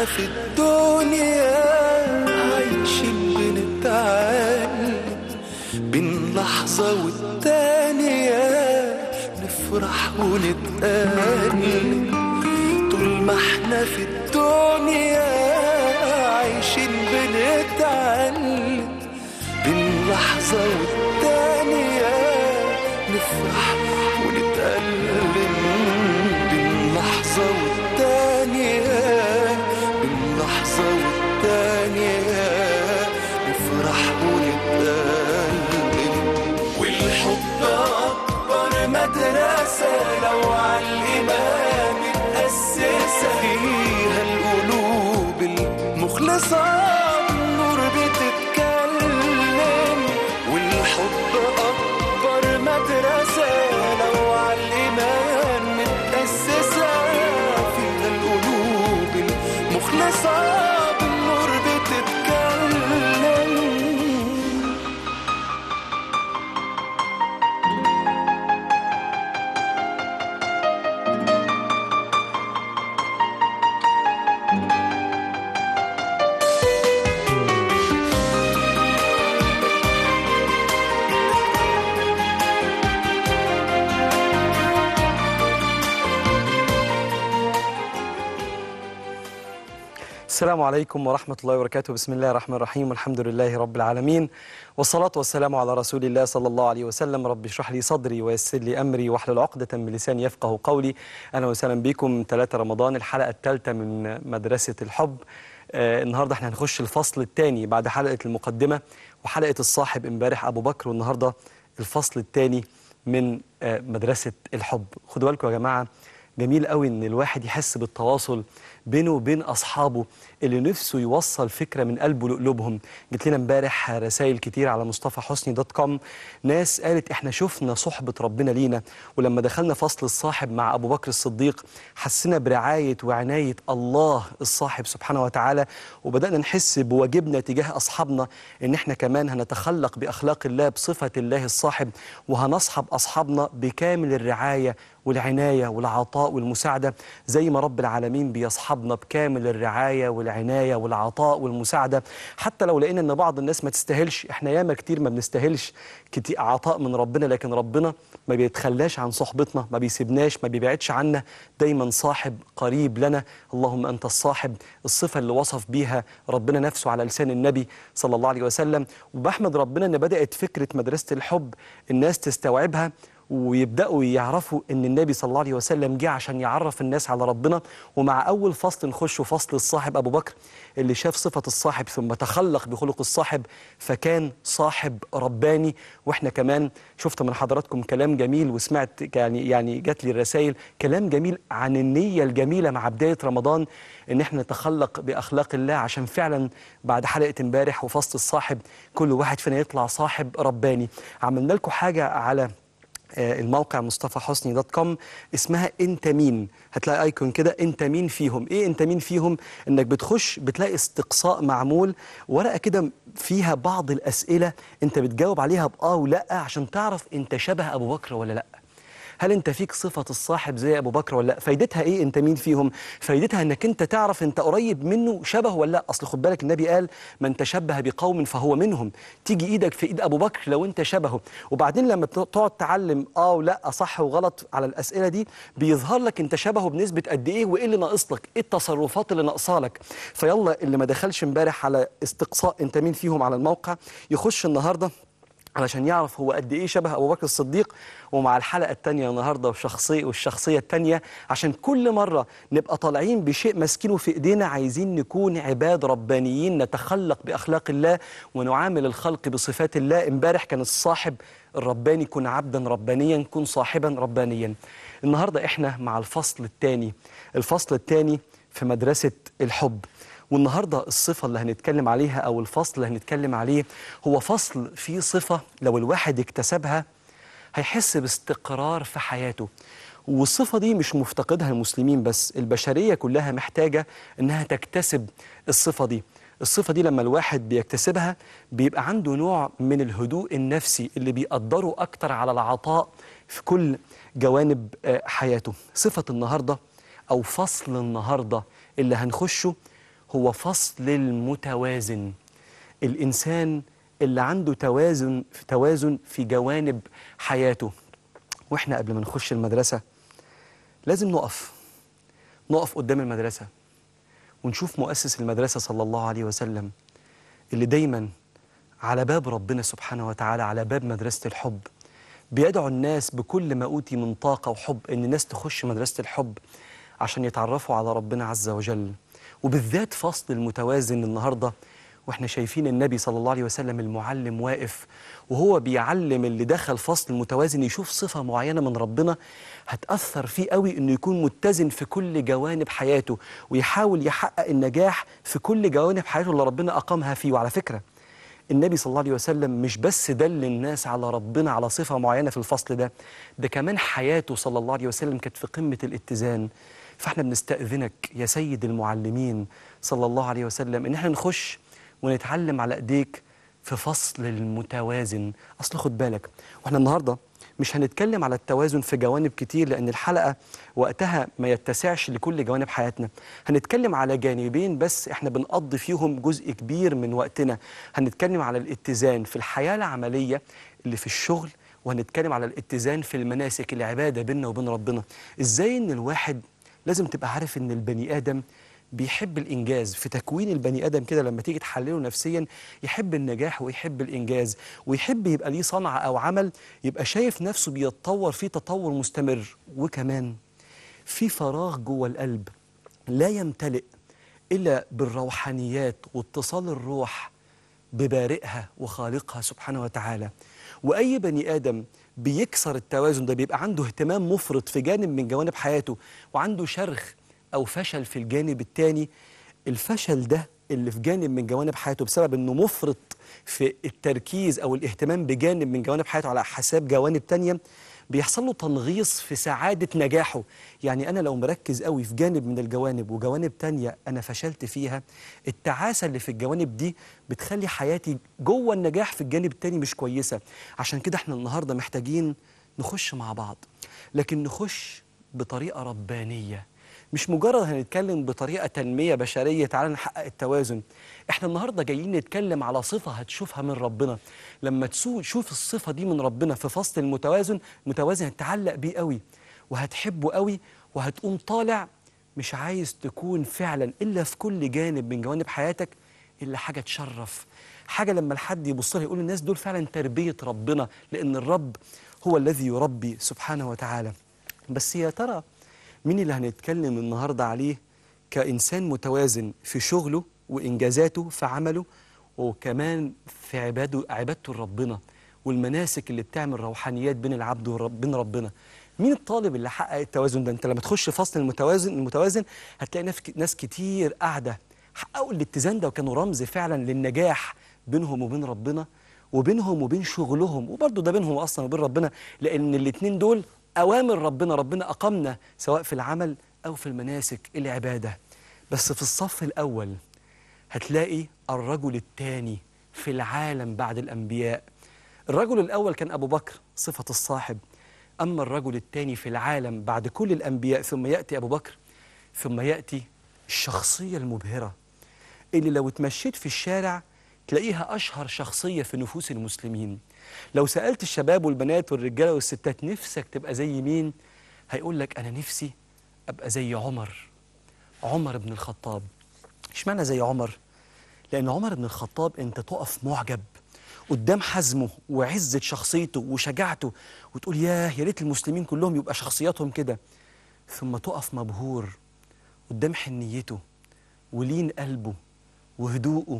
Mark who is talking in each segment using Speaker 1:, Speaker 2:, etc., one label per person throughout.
Speaker 1: احنا في الدنيا عايشين بنتعلم بين لحظة والتانية نفرح ونتألم طول ما احنا في الدنيا عايشين بنتعلم بين لحظة والتانية نفرح ونتألم بين لحظة والتانية بين لحظة والتانية نفرح ونتألم والحب أكبر مدرسة لو على الإيمان متأسسة فيها القلوب المخلصة النور بتتكلم والحب أكبر مدرسة لو على الإيمان متأسسة فيها القلوب المخلصة بالنور بتتكلم
Speaker 2: السلام عليكم ورحمة الله وبركاته بسم الله الرحمن الرحيم والحمد لله رب العالمين والصلاة والسلام على رسول الله صلى الله عليه وسلم رب اشرح لي صدري ويسر لي أمري واحلل عقدة من لساني يفقه قولي أهلا وسهلا بكم 3 رمضان الحلقة الثالثة من مدرسة الحب آه النهاردة احنا هنخش الفصل الثاني بعد حلقة المقدمة وحلقة الصاحب امبارح أبو بكر والنهاردة الفصل الثاني من آه مدرسة الحب خدوا بالكم يا جماعة جميل قوي ان الواحد يحس بالتواصل بينه وبين اصحابه اللي نفسه يوصل فكره من قلبه لقلوبهم جت لنا امبارح رسائل كتير على مصطفى حسني دوت كوم ناس قالت احنا شفنا صحبه ربنا لينا ولما دخلنا فصل الصاحب مع ابو بكر الصديق حسينا برعايه وعنايه الله الصاحب سبحانه وتعالى وبدانا نحس بواجبنا تجاه اصحابنا ان احنا كمان هنتخلق باخلاق الله بصفه الله الصاحب وهنصحب اصحابنا بكامل الرعايه والعناية والعطاء والمساعدة زي ما رب العالمين بيصحبنا بكامل الرعاية والعناية والعطاء والمساعدة حتى لو لقينا أن بعض الناس ما تستاهلش إحنا ياما كتير ما بنستاهلش كتير عطاء من ربنا لكن ربنا ما بيتخلاش عن صحبتنا ما بيسيبناش ما بيبعدش عنا دايما صاحب قريب لنا اللهم أنت الصاحب الصفة اللي وصف بيها ربنا نفسه على لسان النبي صلى الله عليه وسلم وبحمد ربنا أن بدأت فكرة مدرسة الحب الناس تستوعبها ويبداوا يعرفوا ان النبي صلى الله عليه وسلم جه عشان يعرف الناس على ربنا ومع اول فصل نخش فصل الصاحب ابو بكر اللي شاف صفه الصاحب ثم تخلق بخلق الصاحب فكان صاحب رباني واحنا كمان شفت من حضراتكم كلام جميل وسمعت يعني يعني جات لي الرسائل كلام جميل عن النيه الجميله مع بدايه رمضان ان احنا نتخلق باخلاق الله عشان فعلا بعد حلقه امبارح وفصل الصاحب كل واحد فينا يطلع صاحب رباني عملنا لكم حاجه على الموقع مصطفى حسني دوت كوم اسمها انت مين هتلاقي ايكون كده انت مين فيهم ايه انت مين فيهم انك بتخش بتلاقي استقصاء معمول ورقه كده فيها بعض الاسئله انت بتجاوب عليها باه ولا عشان تعرف انت شبه ابو بكر ولا لا هل انت فيك صفة الصاحب زي ابو بكر ولا لا فايدتها ايه انت مين فيهم فايدتها انك انت تعرف انت قريب منه شبه ولا لا اصل خد بالك النبي قال من تشبه بقوم فهو منهم تيجي ايدك في ايد ابو بكر لو انت شبهه وبعدين لما تقعد تعلم اه ولا صح وغلط على الاسئله دي بيظهر لك انت شبهه بنسبه قد ايه وايه اللي ناقص لك ايه التصرفات اللي ناقصه لك فيلا اللي ما دخلش امبارح على استقصاء انت مين فيهم على الموقع يخش النهارده علشان يعرف هو قد ايه شبه ابو بكر الصديق ومع الحلقه الثانيه النهارده والشخصيه والشخصيه الثانيه عشان كل مره نبقى طالعين بشيء ماسكينه في ايدينا عايزين نكون عباد ربانيين نتخلق باخلاق الله ونعامل الخلق بصفات الله امبارح كان الصاحب الرباني كن عبدا ربانيا كن صاحبا ربانيا النهارده احنا مع الفصل الثاني الفصل الثاني في مدرسه الحب والنهارده الصفة اللي هنتكلم عليها أو الفصل اللي هنتكلم عليه هو فصل فيه صفة لو الواحد اكتسبها هيحس باستقرار في حياته والصفة دي مش مفتقدها المسلمين بس البشرية كلها محتاجة إنها تكتسب الصفة دي الصفة دي لما الواحد بيكتسبها بيبقى عنده نوع من الهدوء النفسي اللي بيقدره أكتر على العطاء في كل جوانب حياته صفة النهاردة أو فصل النهاردة اللي هنخشه هو فصل المتوازن الإنسان اللي عنده توازن في توازن في جوانب حياته واحنا قبل ما نخش المدرسة لازم نقف نقف قدام المدرسة ونشوف مؤسس المدرسة صلى الله عليه وسلم اللي دايما على باب ربنا سبحانه وتعالى على باب مدرسة الحب بيدعو الناس بكل ما أوتي من طاقة وحب إن الناس تخش مدرسة الحب عشان يتعرفوا على ربنا عز وجل وبالذات فصل المتوازن النهارده واحنا شايفين النبي صلى الله عليه وسلم المعلم واقف وهو بيعلم اللي دخل فصل المتوازن يشوف صفة معينة من ربنا هتأثر فيه قوي انه يكون متزن في كل جوانب حياته ويحاول يحقق النجاح في كل جوانب حياته اللي ربنا أقامها فيه وعلى فكرة النبي صلى الله عليه وسلم مش بس دل الناس على ربنا على صفة معينة في الفصل ده ده كمان حياته صلى الله عليه وسلم كانت في قمة الاتزان فاحنا بنستأذنك يا سيد المعلمين صلى الله عليه وسلم ان احنا نخش ونتعلم على ايديك في فصل المتوازن اصل خد بالك واحنا النهارده مش هنتكلم على التوازن في جوانب كتير لان الحلقه وقتها ما يتسعش لكل جوانب حياتنا هنتكلم على جانبين بس احنا بنقضي فيهم جزء كبير من وقتنا هنتكلم على الاتزان في الحياه العمليه اللي في الشغل وهنتكلم على الاتزان في المناسك العباده بيننا وبين ربنا ازاي ان الواحد لازم تبقى عارف ان البني ادم بيحب الانجاز في تكوين البني ادم كده لما تيجي تحلله نفسيا يحب النجاح ويحب الانجاز ويحب يبقى ليه صنعه او عمل يبقى شايف نفسه بيتطور فيه تطور مستمر وكمان في فراغ جوه القلب لا يمتلئ الا بالروحانيات واتصال الروح ببارئها وخالقها سبحانه وتعالى واي بني ادم بيكسر التوازن ده بيبقى عنده اهتمام مفرط في جانب من جوانب حياته وعنده شرخ او فشل في الجانب الثاني الفشل ده اللي في جانب من جوانب حياته بسبب انه مفرط في التركيز او الاهتمام بجانب من جوانب حياته على حساب جوانب تانية بيحصل له تنغيص في سعادة نجاحه يعني أنا لو مركز قوي في جانب من الجوانب وجوانب تانية أنا فشلت فيها التعاسة اللي في الجوانب دي بتخلي حياتي جوه النجاح في الجانب التاني مش كويسة عشان كده احنا النهاردة محتاجين نخش مع بعض لكن نخش بطريقة ربانية مش مجرد هنتكلم بطريقة تنمية بشرية تعالى نحقق التوازن احنا النهاردة جايين نتكلم على صفة هتشوفها من ربنا لما تشوف الصفة دي من ربنا في فصل المتوازن متوازن هتتعلق بيه قوي وهتحبه قوي وهتقوم طالع مش عايز تكون فعلا إلا في كل جانب من جوانب حياتك إلا حاجة تشرف حاجة لما الحد يبص لها يقول الناس دول فعلا تربية ربنا لأن الرب هو الذي يربي سبحانه وتعالى بس يا ترى مين اللي هنتكلم النهاردة عليه كإنسان متوازن في شغله وإنجازاته في عمله وكمان في عباده عبادته لربنا والمناسك اللي بتعمل روحانيات بين العبد وبين ربنا مين الطالب اللي حقق التوازن ده انت لما تخش فصل المتوازن المتوازن هتلاقي ناس كتير قاعده حققوا الاتزان ده وكانوا رمز فعلا للنجاح بينهم وبين ربنا وبينهم وبين شغلهم وبرضه ده بينهم اصلا وبين ربنا لان الاثنين دول اوامر ربنا ربنا اقامنا سواء في العمل او في المناسك العباده بس في الصف الاول هتلاقي الرجل الثاني في العالم بعد الانبياء الرجل الاول كان ابو بكر صفه الصاحب اما الرجل الثاني في العالم بعد كل الانبياء ثم ياتي ابو بكر ثم ياتي الشخصيه المبهره اللي لو اتمشيت في الشارع تلاقيها اشهر شخصيه في نفوس المسلمين لو سالت الشباب والبنات والرجاله والستات نفسك تبقى زي مين هيقول لك انا نفسي ابقى زي عمر عمر بن الخطاب اشمعنى زي عمر لان عمر بن الخطاب انت تقف معجب قدام حزمه وعزه شخصيته وشجاعته وتقول ياه يا ريت المسلمين كلهم يبقى شخصياتهم كده ثم تقف مبهور قدام حنيته ولين قلبه وهدوءه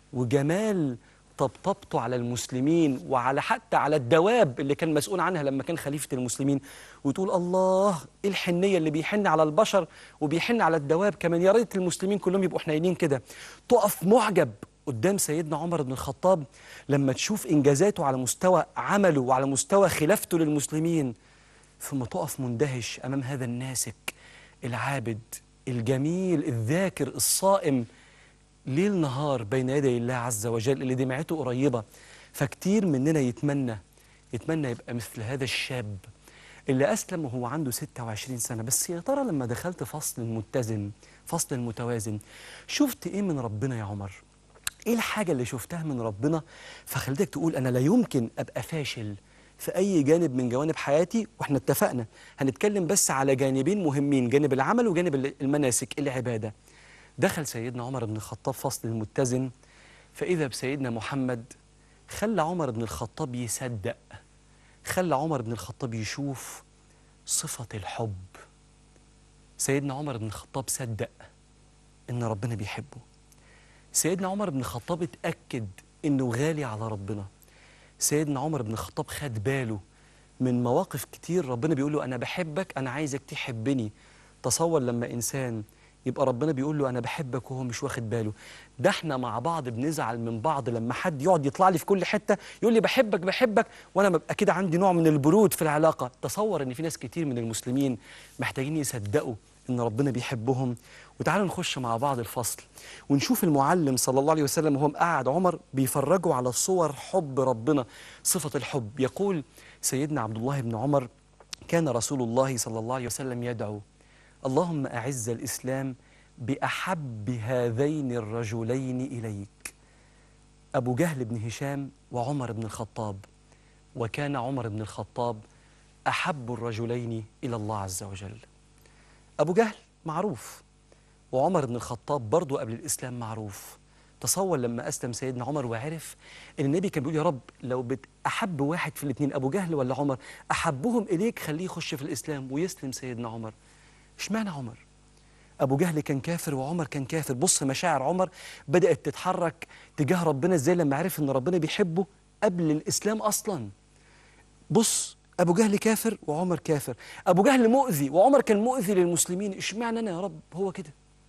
Speaker 2: وجمال طبطبته على المسلمين وعلى حتى على الدواب اللي كان مسؤول عنها لما كان خليفة المسلمين وتقول الله ايه الحنية اللي بيحن على البشر وبيحن على الدواب كمان يا ريت المسلمين كلهم يبقوا حنينين كده تقف معجب قدام سيدنا عمر بن الخطاب لما تشوف إنجازاته على مستوى عمله وعلى مستوى خلافته للمسلمين ثم تقف مندهش أمام هذا الناسك العابد الجميل الذاكر الصائم ليل نهار بين يدي الله عز وجل اللي دمعته قريبة فكتير مننا يتمنى يتمنى يبقى مثل هذا الشاب اللي أسلم وهو عنده 26 سنة بس يا ترى لما دخلت فصل المتزن فصل المتوازن شفت إيه من ربنا يا عمر إيه الحاجة اللي شفتها من ربنا فخلتك تقول أنا لا يمكن أبقى فاشل في أي جانب من جوانب حياتي وإحنا اتفقنا هنتكلم بس على جانبين مهمين جانب العمل وجانب المناسك العبادة دخل سيدنا عمر بن الخطاب فصل المتزن فإذا بسيدنا محمد خلى عمر بن الخطاب يصدق خلى عمر بن الخطاب يشوف صفة الحب سيدنا عمر بن الخطاب صدق إن ربنا بيحبه سيدنا عمر بن الخطاب اتأكد إنه غالي على ربنا سيدنا عمر بن الخطاب خد باله من مواقف كتير ربنا بيقول له أنا بحبك أنا عايزك تحبني تصور لما إنسان يبقى ربنا بيقول له أنا بحبك وهو مش واخد باله ده احنا مع بعض بنزعل من بعض لما حد يقعد يطلع لي في كل حتة يقول لي بحبك بحبك وأنا ببقى كده عندي نوع من البرود في العلاقة تصور إن في ناس كتير من المسلمين محتاجين يصدقوا إن ربنا بيحبهم وتعالوا نخش مع بعض الفصل ونشوف المعلم صلى الله عليه وسلم وهو قاعد عمر بيفرجوا على صور حب ربنا صفة الحب يقول سيدنا عبد الله بن عمر كان رسول الله صلى الله عليه وسلم يدعو اللهم أعز الإسلام بأحب هذين الرجلين إليك أبو جهل بن هشام وعمر بن الخطاب وكان عمر بن الخطاب أحب الرجلين إلى الله عز وجل أبو جهل معروف وعمر بن الخطاب برضه قبل الإسلام معروف تصور لما أسلم سيدنا عمر وعرف إن النبي كان بيقول يا رب لو بت أحب واحد في الاثنين أبو جهل ولا عمر أحبهم إليك خليه يخش في الإسلام ويسلم سيدنا عمر اشمعنى عمر أبو جهل كان كافر وعمر كان كافر بص مشاعر عمر بدأت تتحرك تجاه ربنا إزاي لما عرف إن ربنا بيحبه قبل الإسلام أصلا بص أبو جهل كافر وعمر كافر أبو جهل مؤذي وعمر كان مؤذي للمسلمين اشمعنى أنا يا رب هو كده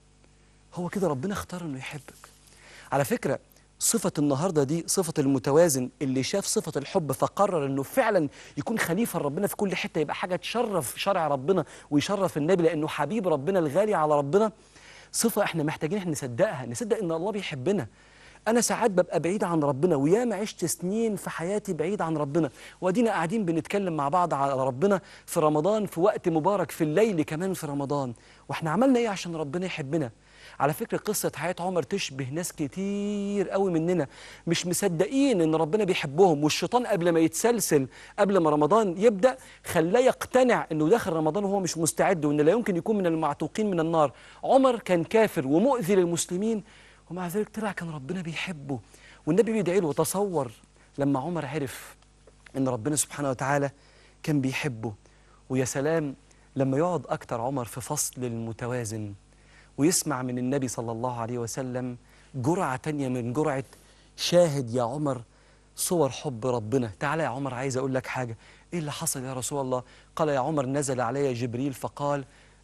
Speaker 2: هو كده ربنا اختار إنه يحبك على فكرة صفة النهاردة دي صفة المتوازن اللي شاف صفة الحب فقرر انه فعلا يكون خليفة ربنا في كل حتة يبقى حاجة تشرف شرع ربنا ويشرف النبي لانه حبيب ربنا الغالي على ربنا صفة احنا محتاجين احنا نصدقها نصدق ان الله بيحبنا انا ساعات ببقى بعيد عن ربنا وياما عشت سنين في حياتي بعيد عن ربنا وادينا قاعدين بنتكلم مع بعض على ربنا في رمضان في وقت مبارك في الليل كمان في رمضان واحنا عملنا ايه عشان ربنا يحبنا على فكرة قصة حياة عمر تشبه ناس كتير قوي مننا مش مصدقين ان ربنا بيحبهم والشيطان قبل ما يتسلسل قبل ما رمضان يبدأ خلاه يقتنع انه داخل رمضان وهو مش مستعد وان لا يمكن يكون من المعتوقين من النار عمر كان كافر ومؤذي للمسلمين ومع ذلك طلع كان ربنا بيحبه والنبي بيدعي له تصور لما عمر عرف ان ربنا سبحانه وتعالى كان بيحبه ويا سلام لما يقعد اكتر عمر في فصل المتوازن ويسمع من النبي صلى الله عليه وسلم جرعة تانية من جرعة شاهد يا عمر صور حب ربنا تعالى يا عمر عايز أقول لك حاجة إيه اللي حصل يا رسول الله قال يا عمر نزل علي جبريل فقال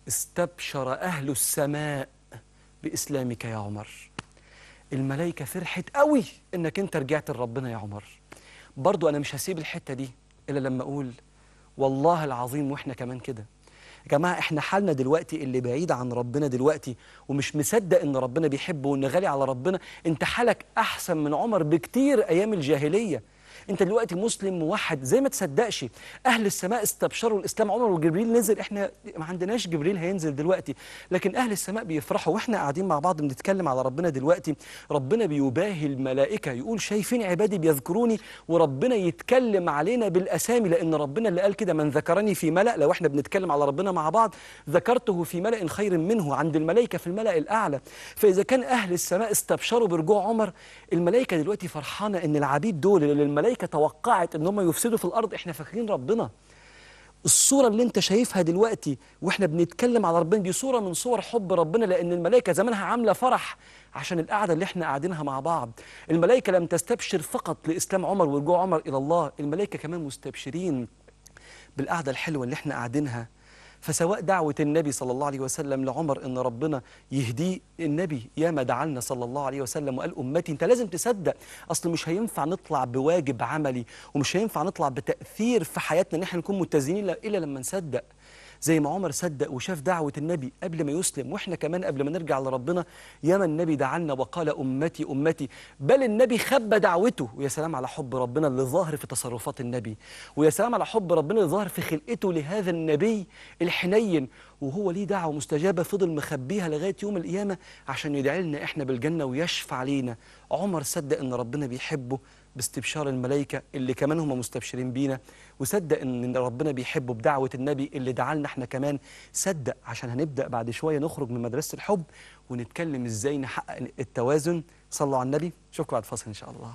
Speaker 2: استبشر أهل السماء بإسلامك يا عمر الملائكة فرحت قوي إنك أنت رجعت لربنا يا عمر برضو أنا مش هسيب الحتة دي إلا لما أقول والله العظيم وإحنا كمان كده يا جماعة احنا حالنا دلوقتي اللي بعيد عن ربنا دلوقتي ومش مصدق ان ربنا بيحبه وان غالي على ربنا انت حالك احسن من عمر بكتير ايام الجاهلية انت دلوقتي مسلم موحد زي ما تصدقش اهل السماء استبشروا الاسلام عمر وجبريل نزل احنا ما عندناش جبريل هينزل دلوقتي لكن اهل السماء بيفرحوا واحنا قاعدين مع بعض بنتكلم على ربنا دلوقتي ربنا بيباهي الملائكه يقول شايفين عبادي بيذكروني وربنا يتكلم علينا بالاسامي لان ربنا اللي قال كده من ذكرني في ملأ لو احنا بنتكلم على ربنا مع بعض ذكرته في ملأ خير منه عند الملائكه في الملأ الاعلى فاذا كان اهل السماء استبشروا برجوع عمر الملائكه دلوقتي فرحانه ان العبيد دول اللي الملائكه توقعت ان هم يفسدوا في الارض احنا فاكرين ربنا الصورة اللي انت شايفها دلوقتي واحنا بنتكلم على ربنا دي صورة من صور حب ربنا لان الملائكة زمانها عاملة فرح عشان القعدة اللي احنا قاعدينها مع بعض الملائكة لم تستبشر فقط لإسلام عمر ورجوع عمر إلى الله الملائكة كمان مستبشرين بالقعدة الحلوة اللي احنا قاعدينها فسواء دعوة النبي صلى الله عليه وسلم لعمر ان ربنا يهديه النبي ياما دعالنا صلى الله عليه وسلم وقال امتي انت لازم تصدق اصل مش هينفع نطلع بواجب عملي ومش هينفع نطلع بتاثير في حياتنا ان احنا نكون متزنين الا لما نصدق زي ما عمر صدق وشاف دعوة النبي قبل ما يسلم واحنا كمان قبل ما نرجع لربنا ياما النبي دعانا وقال أمتي أمتي بل النبي خبى دعوته ويا سلام على حب ربنا اللي ظاهر في تصرفات النبي ويا سلام على حب ربنا اللي ظاهر في خلقته لهذا النبي الحنين وهو ليه دعوة مستجابة فضل مخبيها لغاية يوم القيامة عشان يدعي لنا احنا بالجنة ويشفع لينا عمر صدق ان ربنا بيحبه باستبشار الملائكة اللي كمان هم مستبشرين بينا وصدق ان ربنا بيحبه بدعوة النبي اللي دعالنا احنا كمان صدق عشان هنبدأ بعد شوية نخرج من مدرسة الحب ونتكلم ازاي نحقق التوازن صلوا على النبي اشوفكم بعد فاصل ان شاء الله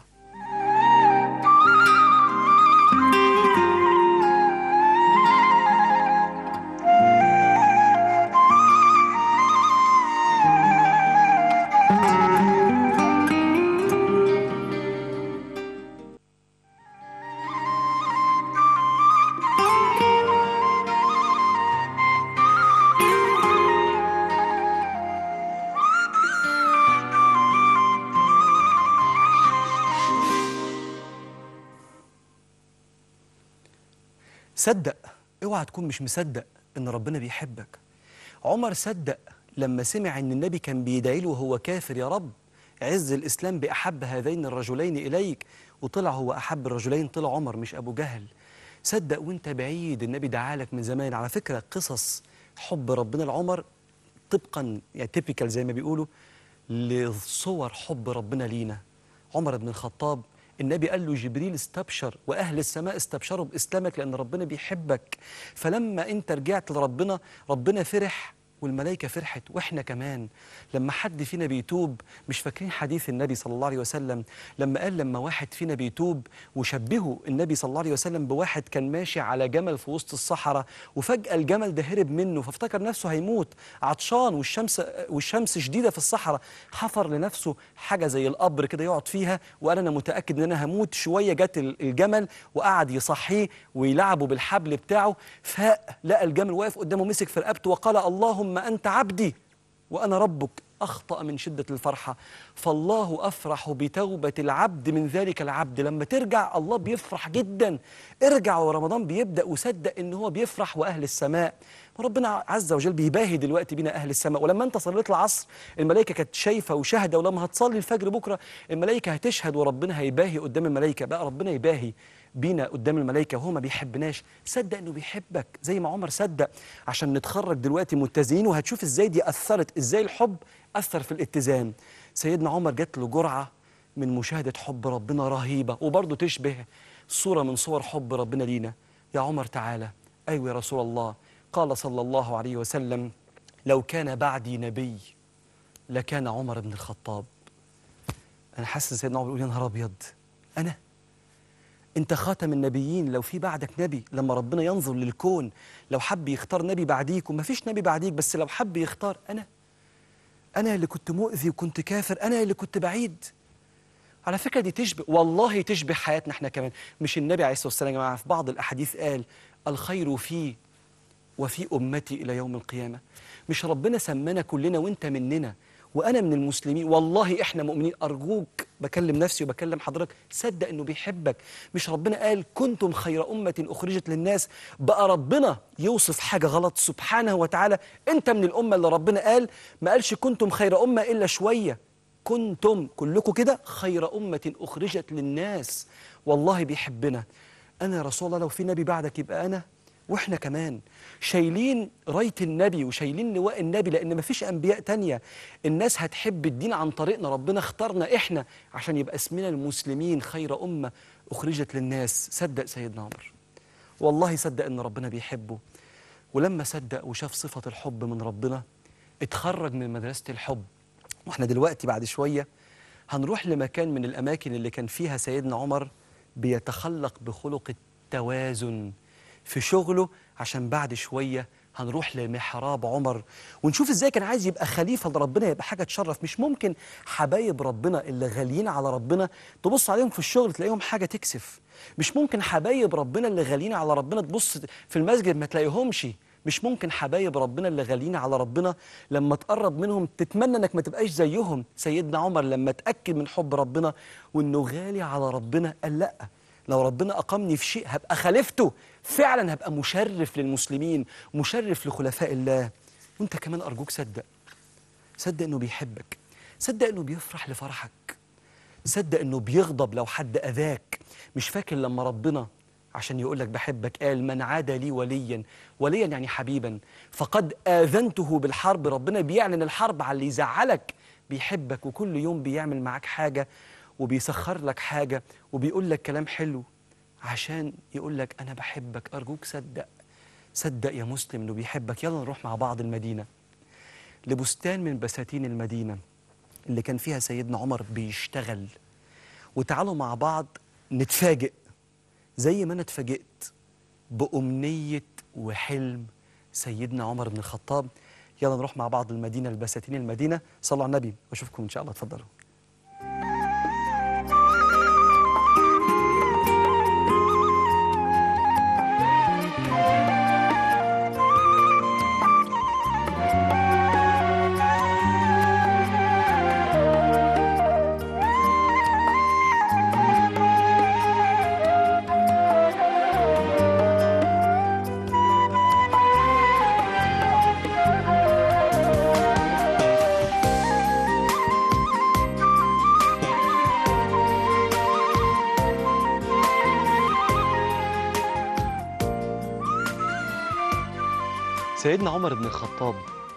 Speaker 2: صدق اوعى تكون مش مصدق ان ربنا بيحبك عمر صدق لما سمع ان النبي كان بيدعي له وهو كافر يا رب عز الاسلام باحب هذين الرجلين اليك وطلع هو احب الرجلين طلع عمر مش ابو جهل صدق وانت بعيد النبي دعالك من زمان على فكره قصص حب ربنا لعمر طبقا يعني تيبيكال زي ما بيقولوا لصور حب ربنا لينا عمر بن الخطاب النبي قال له جبريل استبشر واهل السماء استبشروا باسلامك لان ربنا بيحبك فلما انت رجعت لربنا ربنا فرح والملائكة فرحت وإحنا كمان لما حد فينا بيتوب مش فاكرين حديث النبي صلى الله عليه وسلم لما قال لما واحد فينا بيتوب وشبهه النبي صلى الله عليه وسلم بواحد كان ماشي على جمل في وسط الصحراء وفجأة الجمل ده هرب منه فافتكر نفسه هيموت عطشان والشمس والشمس شديدة في الصحراء حفر لنفسه حاجة زي القبر كده يقعد فيها وقال أنا متأكد إن أنا هموت شوية جت الجمل وقعد يصحيه ويلعبه بالحبل بتاعه فاق لقى الجمل واقف قدامه مسك في رقبته وقال اللهم أنت عبدي وأنا ربك أخطأ من شدة الفرحة فالله أفرح بتوبة العبد من ذلك العبد لما ترجع الله بيفرح جدا ارجع ورمضان بيبدأ وصدق إن هو بيفرح وأهل السماء وربنا عز وجل بيباهي دلوقتي بينا أهل السماء ولما أنت صليت العصر الملائكة كانت شايفة وشاهدة ولما هتصلي الفجر بكرة الملائكة هتشهد وربنا هيباهي قدام الملائكة بقى ربنا يباهي بينا قدام الملائكة وهو ما بيحبناش صدق انه بيحبك زي ما عمر صدق عشان نتخرج دلوقتي متزنين وهتشوف ازاي دي اثرت ازاي الحب اثر في الاتزان سيدنا عمر جات له جرعة من مشاهدة حب ربنا رهيبة وبرضه تشبه صورة من صور حب ربنا لينا يا عمر تعالى أيوة يا رسول الله قال صلى الله عليه وسلم لو كان بعدي نبي لكان عمر بن الخطاب أنا حاسس سيدنا عمر يقول يا نهار أبيض أنا انت خاتم النبيين لو في بعدك نبي لما ربنا ينظر للكون لو حب يختار نبي بعديك وما فيش نبي بعديك بس لو حب يختار انا انا اللي كنت مؤذي وكنت كافر انا اللي كنت بعيد على فكره دي تشبه والله تشبه حياتنا احنا كمان مش النبي عليه الصلاه والسلام يا جماعه في بعض الاحاديث قال الخير في وفي امتي الى يوم القيامه مش ربنا سمانا كلنا وانت مننا وانا من المسلمين والله احنا مؤمنين ارجوك بكلم نفسي وبكلم حضرتك صدق انه بيحبك مش ربنا قال كنتم خير امه اخرجت للناس بقى ربنا يوصف حاجه غلط سبحانه وتعالى انت من الامه اللي ربنا قال ما قالش كنتم خير امه الا شويه كنتم كلكم كده خير امه اخرجت للناس والله بيحبنا انا يا رسول الله لو في نبي بعدك يبقى انا واحنا كمان شايلين رايه النبي وشايلين لواء النبي لان مفيش انبياء تانية الناس هتحب الدين عن طريقنا ربنا اختارنا احنا عشان يبقى اسمنا المسلمين خير امه اخرجت للناس صدق سيدنا عمر والله صدق ان ربنا بيحبه ولما صدق وشاف صفه الحب من ربنا اتخرج من مدرسه الحب واحنا دلوقتي بعد شويه هنروح لمكان من الاماكن اللي كان فيها سيدنا عمر بيتخلق بخلق التوازن في شغله عشان بعد شوية هنروح لمحراب عمر ونشوف ازاي كان عايز يبقى خليفة لربنا يبقى حاجة تشرف مش ممكن حبايب ربنا اللي غاليين على ربنا تبص عليهم في الشغل تلاقيهم حاجة تكسف مش ممكن حبايب ربنا اللي غاليين على ربنا تبص في المسجد ما تلاقيهمش مش ممكن حبايب ربنا اللي غاليين على ربنا لما تقرب منهم تتمنى انك ما تبقاش زيهم سيدنا عمر لما اتاكد من حب ربنا وانه غالي على ربنا قال لا لو ربنا أقامني في شيء هبقى خليفته فعلا هبقى مشرف للمسلمين مشرف لخلفاء الله وانت كمان أرجوك صدق صدق انه بيحبك صدق انه بيفرح لفرحك صدق انه بيغضب لو حد اذاك مش فاكر لما ربنا عشان يقول لك بحبك قال من عاد لي وليا وليا يعني حبيبا فقد اذنته بالحرب ربنا بيعلن الحرب على اللي يزعلك بيحبك وكل يوم بيعمل معاك حاجه وبيسخر لك حاجه وبيقول لك كلام حلو عشان يقول لك انا بحبك ارجوك صدق صدق يا مسلم انه بيحبك يلا نروح مع بعض المدينه لبستان من بساتين المدينة اللي كان فيها سيدنا عمر بيشتغل وتعالوا مع بعض نتفاجئ زي ما انا اتفاجئت بأمنية وحلم سيدنا عمر بن الخطاب يلا نروح مع بعض المدينة لبساتين المدينة صلوا على النبي واشوفكم ان شاء الله اتفضلوا سيدنا عمر بن الخطاب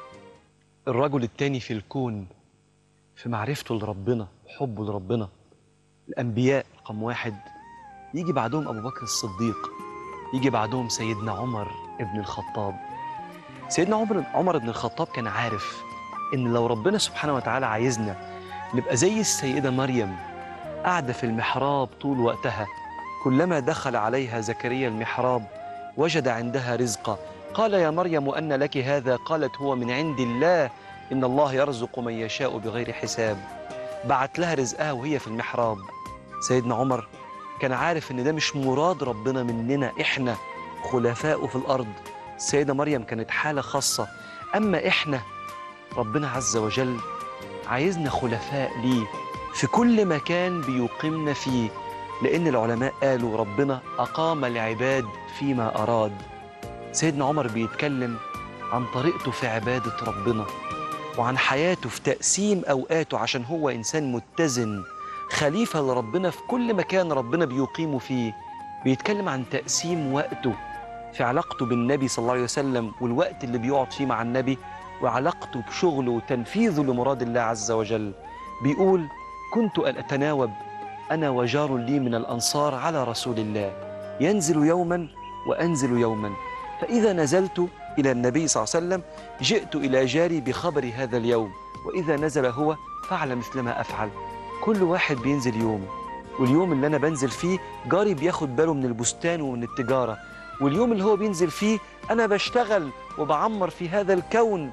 Speaker 2: الرجل التاني في الكون في معرفته لربنا وحبه لربنا الأنبياء رقم واحد يجي بعدهم أبو بكر الصديق يجي بعدهم سيدنا عمر بن الخطاب سيدنا عمر عمر بن الخطاب كان عارف إن لو ربنا سبحانه وتعالى عايزنا نبقى زي السيدة مريم قاعدة في المحراب طول وقتها كلما دخل عليها زكريا المحراب وجد عندها رزقا قال يا مريم أن لك هذا قالت هو من عند الله إن الله يرزق من يشاء بغير حساب بعت لها رزقها وهي في المحراب سيدنا عمر كان عارف إن ده مش مراد ربنا مننا إحنا خلفاء في الأرض السيدة مريم كانت حالة خاصة أما إحنا ربنا عز وجل عايزنا خلفاء ليه في كل مكان بيقيمنا فيه لأن العلماء قالوا ربنا أقام العباد فيما أراد سيدنا عمر بيتكلم عن طريقته في عبادة ربنا وعن حياته في تقسيم أوقاته عشان هو إنسان متزن خليفة لربنا في كل مكان ربنا بيقيمه فيه بيتكلم عن تقسيم وقته في علاقته بالنبي صلى الله عليه وسلم والوقت اللي بيقعد فيه مع النبي وعلاقته بشغله وتنفيذه لمراد الله عز وجل بيقول كنت أتناوب أنا وجار لي من الأنصار على رسول الله ينزل يوما وأنزل يوما فإذا نزلت إلى النبي صلى الله عليه وسلم جئت إلى جاري بخبر هذا اليوم وإذا نزل هو فعل مثل ما أفعل كل واحد بينزل يوم واليوم اللي أنا بنزل فيه جاري بياخد باله من البستان ومن التجارة واليوم اللي هو بينزل فيه أنا بشتغل وبعمر في هذا الكون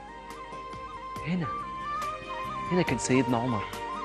Speaker 2: هنا هنا كان سيدنا عمر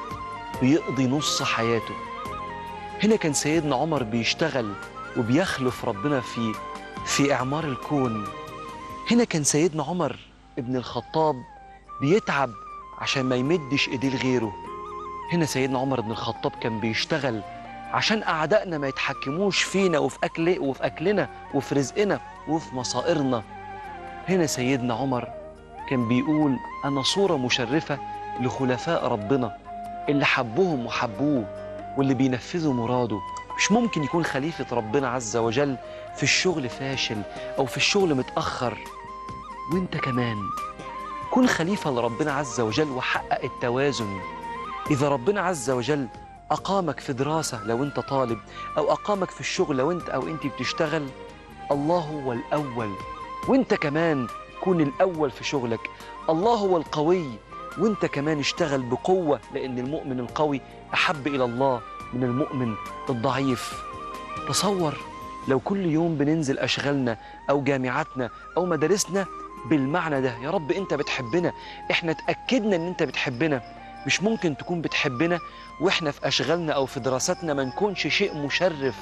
Speaker 2: بيقضي نص حياته هنا كان سيدنا عمر بيشتغل وبيخلف ربنا في في إعمار الكون هنا كان سيدنا عمر ابن الخطاب بيتعب عشان ما يمدش ايديه لغيره هنا سيدنا عمر بن الخطاب كان بيشتغل عشان أعدائنا ما يتحكموش فينا وفي أكل وفي أكلنا وفي رزقنا وفي مصائرنا هنا سيدنا عمر كان بيقول أنا صورة مشرفة لخلفاء ربنا اللي حبوهم وحبوه واللي بينفذوا مراده مش ممكن يكون خليفة ربنا عز وجل في الشغل فاشل أو في الشغل متأخر وانت كمان كن خليفة لربنا عز وجل وحقق التوازن إذا ربنا عز وجل أقامك في دراسة لو أنت طالب أو أقامك في الشغل لو أنت أو أنت بتشتغل الله هو الأول وأنت كمان كن الأول في شغلك الله هو القوي وأنت كمان اشتغل بقوة لأن المؤمن القوي أحب إلى الله من المؤمن الضعيف تصور لو كل يوم بننزل أشغالنا أو جامعاتنا أو مدارسنا بالمعنى ده يا رب أنت بتحبنا إحنا اتأكدنا أن أنت بتحبنا مش ممكن تكون بتحبنا وإحنا في أشغالنا أو في دراستنا ما نكونش شيء مشرف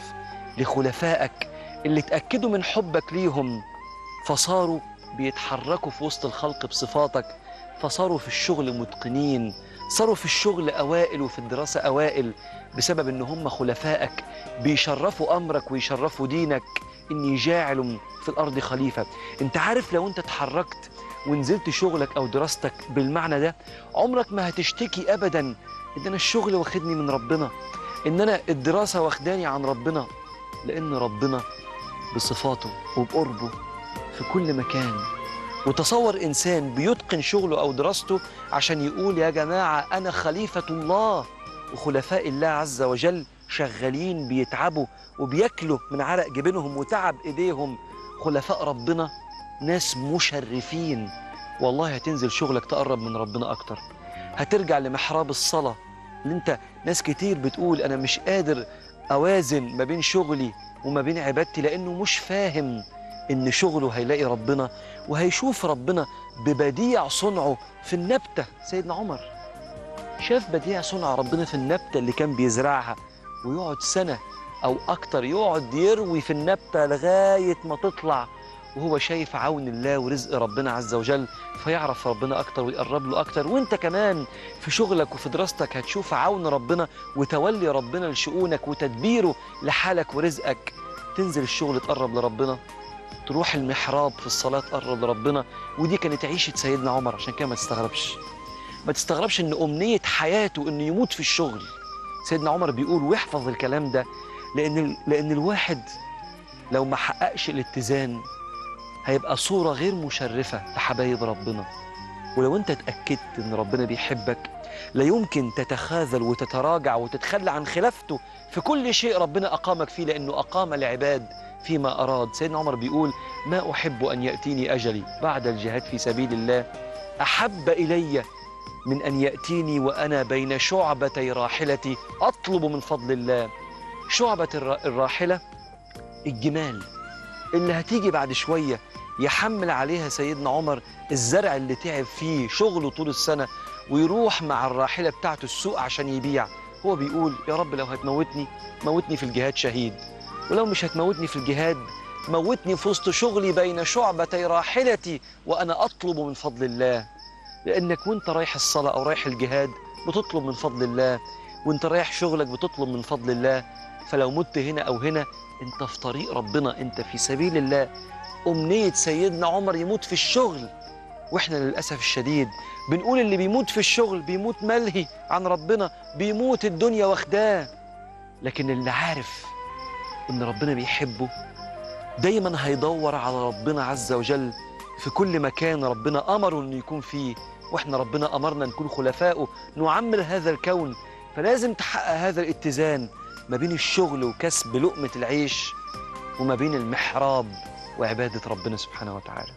Speaker 2: لخلفائك اللي اتأكدوا من حبك ليهم فصاروا بيتحركوا في وسط الخلق بصفاتك فصاروا في الشغل متقنين صاروا في الشغل أوائل وفي الدراسة أوائل بسبب إن هم خلفائك بيشرفوا أمرك ويشرفوا دينك إني جاعل في الأرض خليفة أنت عارف لو أنت اتحركت ونزلت شغلك أو دراستك بالمعنى ده عمرك ما هتشتكي أبدا إن أنا الشغل واخدني من ربنا إن أنا الدراسة واخداني عن ربنا لأن ربنا بصفاته وبقربه في كل مكان وتصور إنسان بيتقن شغله أو دراسته عشان يقول يا جماعة أنا خليفة الله وخلفاء الله عز وجل شغالين بيتعبوا وبياكلوا من عرق جبينهم وتعب إيديهم خلفاء ربنا ناس مشرفين والله هتنزل شغلك تقرب من ربنا أكتر هترجع لمحراب الصلاة اللي انت ناس كتير بتقول أنا مش قادر أوازن ما بين شغلي وما بين عبادتي لأنه مش فاهم إن شغله هيلاقي ربنا وهيشوف ربنا ببديع صنعه في النبتة سيدنا عمر شاف بديع صنع ربنا في النبتة اللي كان بيزرعها ويقعد سنة أو أكتر يقعد يروي في النبتة لغاية ما تطلع وهو شايف عون الله ورزق ربنا عز وجل فيعرف ربنا أكتر ويقرب له أكتر وانت كمان في شغلك وفي دراستك هتشوف عون ربنا وتولي ربنا لشؤونك وتدبيره لحالك ورزقك تنزل الشغل تقرب لربنا تروح المحراب في الصلاة تقرب لربنا ودي كانت عيشة سيدنا عمر عشان كده ما تستغربش ما تستغربش ان أمنية حياته انه يموت في الشغل سيدنا عمر بيقول واحفظ الكلام ده لأن لأن الواحد لو ما حققش الاتزان هيبقى صورة غير مشرفة لحبايب ربنا ولو انت اتأكدت ان ربنا بيحبك لا يمكن تتخاذل وتتراجع وتتخلى عن خلافته في كل شيء ربنا أقامك فيه لأنه أقام العباد فيما أراد سيدنا عمر بيقول ما أحب أن يأتيني أجلي بعد الجهاد في سبيل الله أحب إلي من أن يأتيني وأنا بين شعبتي راحلتي أطلب من فضل الله شعبة الرا- الراحلة الجمال اللي هتيجي بعد شوية يحمل عليها سيدنا عمر الزرع اللي تعب فيه شغله طول السنة ويروح مع الراحلة بتاعته السوق عشان يبيع هو بيقول يا رب لو هتموتني موتني في الجهاد شهيد ولو مش هتموتني في الجهاد موتني في وسط شغلي بين شعبتي راحلتي وأنا أطلب من فضل الله لأنك وانت رايح الصلاة أو رايح الجهاد بتطلب من فضل الله وانت رايح شغلك بتطلب من فضل الله فلو مت هنا أو هنا انت في طريق ربنا انت في سبيل الله أمنية سيدنا عمر يموت في الشغل واحنا للأسف الشديد بنقول اللي بيموت في الشغل بيموت ملهي عن ربنا بيموت الدنيا واخداه لكن اللي عارف ان ربنا بيحبه دايما هيدور على ربنا عز وجل في كل مكان ربنا امره انه يكون فيه واحنا ربنا امرنا نكون خلفائه نعمر هذا الكون فلازم تحقق هذا الاتزان ما بين الشغل وكسب لقمه العيش وما بين المحراب وعباده ربنا سبحانه وتعالى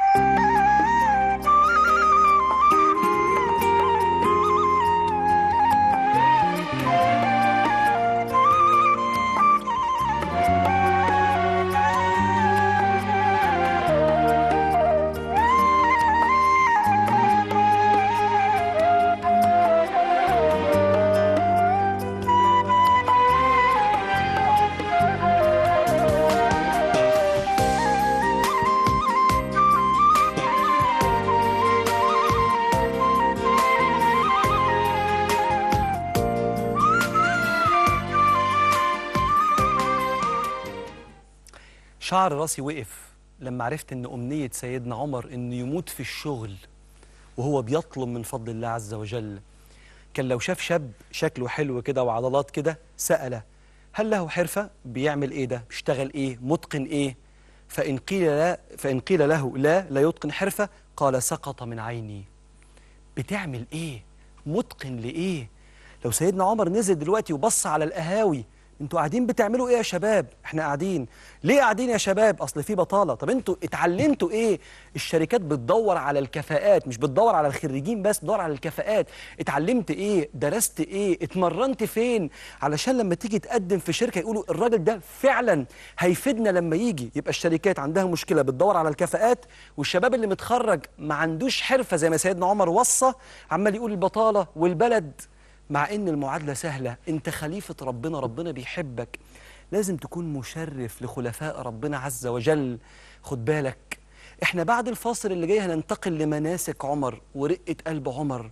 Speaker 2: شعر راسي وقف لما عرفت ان امنيه سيدنا عمر انه يموت في الشغل وهو بيطلب من فضل الله عز وجل كان لو شاف شاب شكله حلو كده وعضلات كده سأله هل له حرفة بيعمل ايه ده بيشتغل ايه متقن ايه فإن قيل لا فإن قيل له لا لا يتقن حرفة قال سقط من عيني بتعمل ايه متقن لايه لو سيدنا عمر نزل دلوقتي وبص على القهاوي انتوا قاعدين بتعملوا ايه يا شباب احنا قاعدين ليه قاعدين يا شباب اصل في بطاله طب انتوا اتعلمتوا ايه الشركات بتدور على الكفاءات مش بتدور على الخريجين بس بتدور على الكفاءات اتعلمت ايه درست ايه اتمرنت فين علشان لما تيجي تقدم في شركه يقولوا الراجل ده فعلا هيفيدنا لما يجي يبقى الشركات عندها مشكله بتدور على الكفاءات والشباب اللي متخرج ما عندوش حرفه زي ما سيدنا عمر وصى عمال يقول البطاله والبلد مع ان المعادله سهله انت خليفه ربنا ربنا بيحبك لازم تكون مشرف لخلفاء ربنا عز وجل خد بالك احنا بعد الفاصل اللي جاي هننتقل لمناسك عمر ورقه قلب عمر